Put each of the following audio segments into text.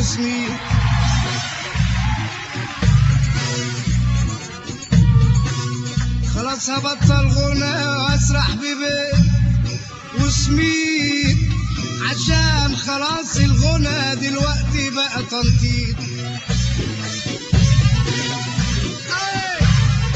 سمين خلاص هبطل غنى واسرح ببيت وسمين عشان خلاص الغنى دلوقتي بقى تنطيط أي!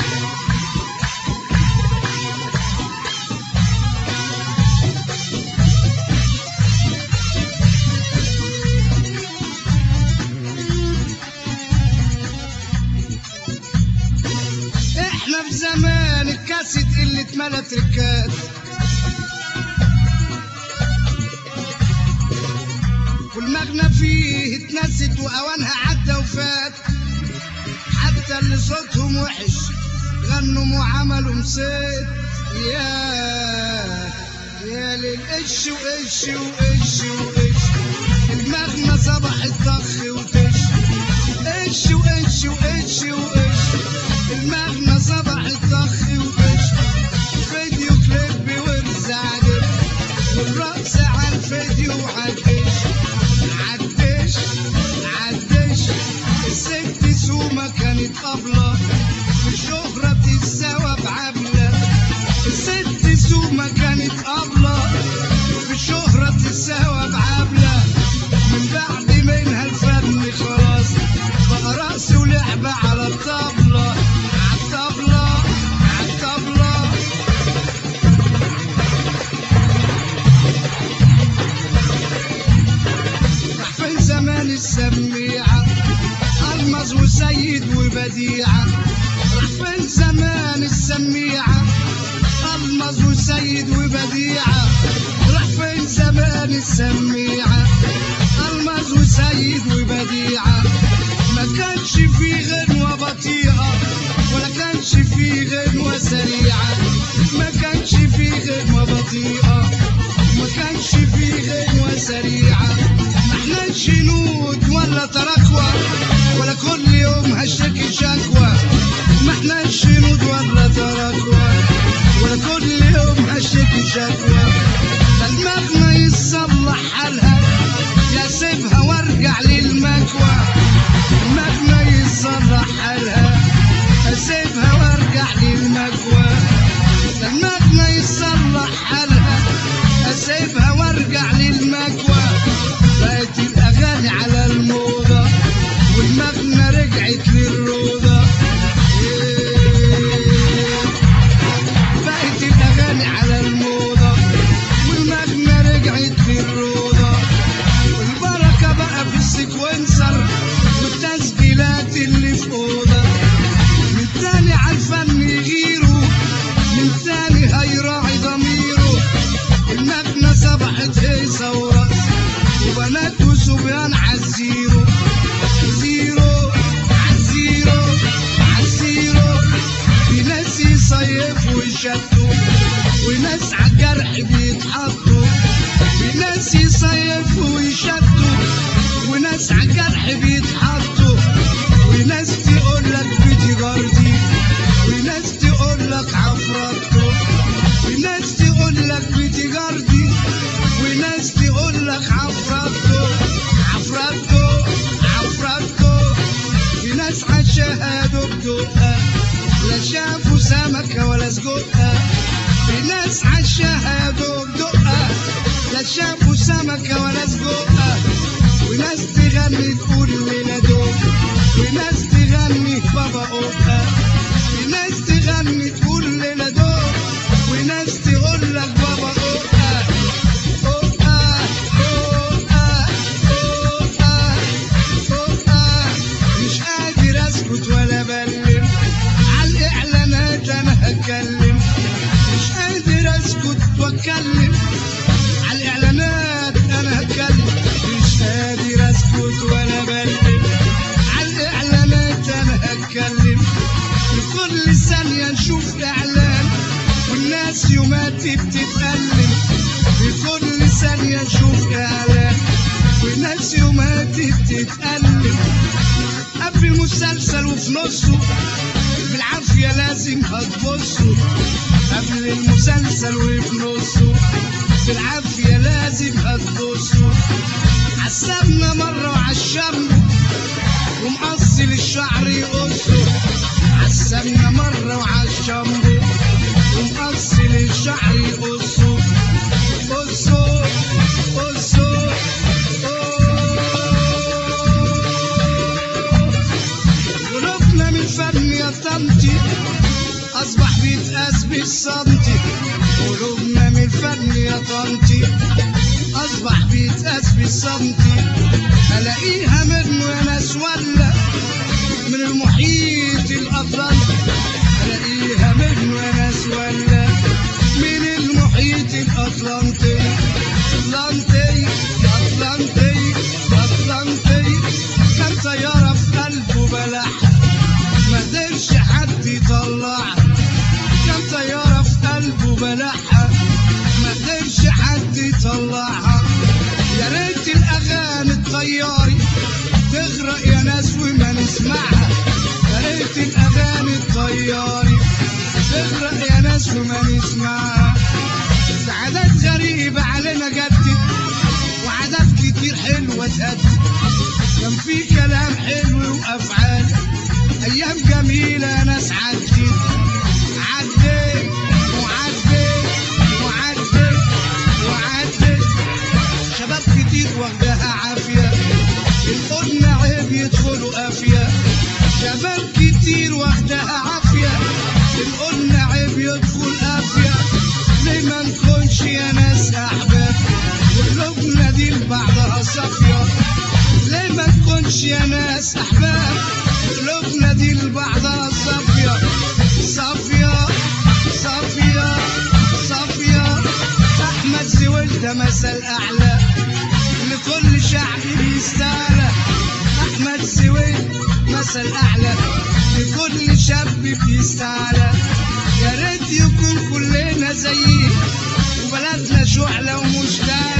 احنا في زمان الكاسيت اللي اتملى تركات والمغنى فيه اتنست واوانها عدى وفات حتى اللي صوتهم وحش غنوا وعملوا مصيت يا يا للقش وقش وقش وقش المغنى صبح الضخ وتش قش وقش وقش وقش المغنى صبح الضخ وقش فيديو كليب ورزعجب والرقص على الفيديو عدش عدش عدش الست سومة كانت قبلة والشهرة بتتساوى بعبلة الست سومة كانت قبلة بالشهرة بتتساوى بعبلة من بعد منها الفن خلاص بقى رقص ولعبة على الطبلة عالطبلة عالطبلة راح فين زمان السميعة ألمظ وسيد وبديعة راح فين زمان السميعة ألمظ وسيد وبديعة راح فين زمان السميعة ألمظ وسيد وبديعة ما كانش في غنوة بطيئة ولا كانش في غنوة سريعة ما كانش في غنوة بطيئة ما كانش في غنوة سريعة ما احناش نود ولا تراكوة ولا كل يوم هشتكي شكوى ما احناش نود ولا تراكوة ولا كل يوم هشتكي شكوى ده دماغنا يصلح حالها يا سيبها وارجع للمكوى دماغنا يصلح حالها اسيبها وارجع للمكوى دماغنا يصلح حالها اسيبها وارجع للمكوى بقت الاغاني على الموضه ودماغنا رجعت للروضه إيه. بقت الاغاني على الموضه ودماغنا رجعت للروضه والبركه بقى في السيكونسر والتسجيلات اللي في اوضه من تاني عالفن يغيروا من تاني هيراعي ضميره المبنى صبحت هيصة ورقص وبنات وصبيان عالزيرو زيرو عالزيرو عالزيرو في ناس يصيفوا ويشتوا وناس عالجرح بيتحطوا في ناس يصيفوا ويشتوا وناس عالجرح بيتحطوا وناس تقول لك بتجارتي وناس تقول لك عفرتو وناس تقول لك بتجارتي وناس تقول لك عفرتو عفرتو عفرتو في ناس عشاها دقدقة لا شافوا سمكة ولا سجقة في ناس عشاها دقدقة لا شافوا سمكة ولا سجقة وناس تغني تقول لنا دوب وناس تغني بابا أوكا وناس تغني تقول لنا دوب وناس تقول لك بابا أوكا أوكا أوكا أوكا أوكا مش قادر أسكت ولا بلم على الإعلانات أنا هتكلم مش قادر أسكت وأتكلم على الإعلانات أنا هتكلم مش قادر أسكت ولا بلم على الإعلانات أنا هتكلم لكل ثانية نشوف إعلان والناس يوماتي بتتألم في كل ثانية نشوف إعلان والناس يوماتي بتتألم قبل المسلسل وفي نصه بالعافية لازم لازم هتبصوا قبل المسلسل وفي نصه بالعافية لازم هتبصوا عسبنا مرة وعشمنا ومقصل الشعر يقصه عسبنا مرة وعشمنا ومقصل الشعر يقصه قصه قصه قلوبنا من فن يا طنطي أصبح بيتقاس بالسنتي قلوبنا من فن يا طنطي أصبح بيتقاس بالسنتي ألاقيها منه يا ناس ولا من المحيط الأطلنطي ألاقيها منه يا ناس ولا من المحيط الأطلنطي أطلنطي أطلنطي أطلنطي كان طيارة في قلبه بلعها ما قدرش حد يطلعها كان طيارة في قلبه بلعها ما قدرش حد يطلعها يا ريت الأغاني الطياري تغرق يا ناس وما نسمعها يا ريت الأغاني الطياري تغرق يا ناس وما نسمعها في عادات غريبة علينا جدت وعادات كتير حلوة تهدد كان في كلام حلو وأفعال أيام جميلة ناس عدت عدت وعدت وعدت وعدت شباب كتير واخداها عافية القلنا عيب يدخلوا قافية شباب كتير واخداها عافية القلنا عيب يدخل قافية ليه ما نكونش يا ناس أحباب وقلوبنا دي لبعضها صافية ليه ما نكونش يا ناس أحباب قلوبنا دي لبعضها صافية صافية صافية صافية أحمد زويل ده مثل أعلى لكل شعب بيستاهل أحمد زويل مثل أعلى لكل شاب بيستاهل يا ريت يكون كلنا زيه وبلدنا شعلة ومشتاق